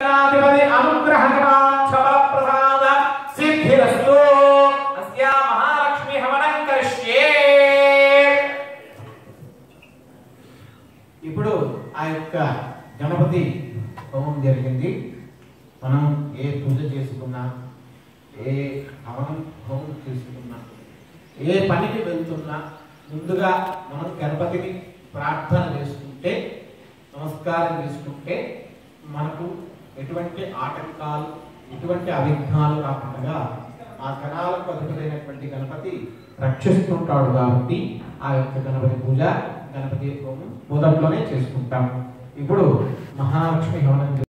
గణాధిపతి అనుగ్రహ కటాక్ష ప్రసాద సిద్ధిరస్తు అస్యా మహాలక్ష్మి హవనం కరిష్యే ఇప్పుడు ఆ యొక్క గణపతి హోమం జరిగింది మనం ఏ పూజ చేసుకున్నా ఏ హవనం హోమం చేసుకున్నా ఏ పనికి వెళ్తున్నా ముందుగా మనం గణపతిని ప్రార్థన చేసుకుంటే నమస్కారం చేసుకుంటే మనకు ఎటువంటి ఆటంకాలు ఎటువంటి అవిఘ్నాలు రాకుండా ఆ కణాలకు అధిపతైనటువంటి గణపతి రక్షిస్తుంటాడు కాబట్టి ఆ యొక్క గణపతి పూజ గణపతి హోమం మొదట్లోనే చేసుకుంటాం ఇప్పుడు మహాలక్ష్మి హవనం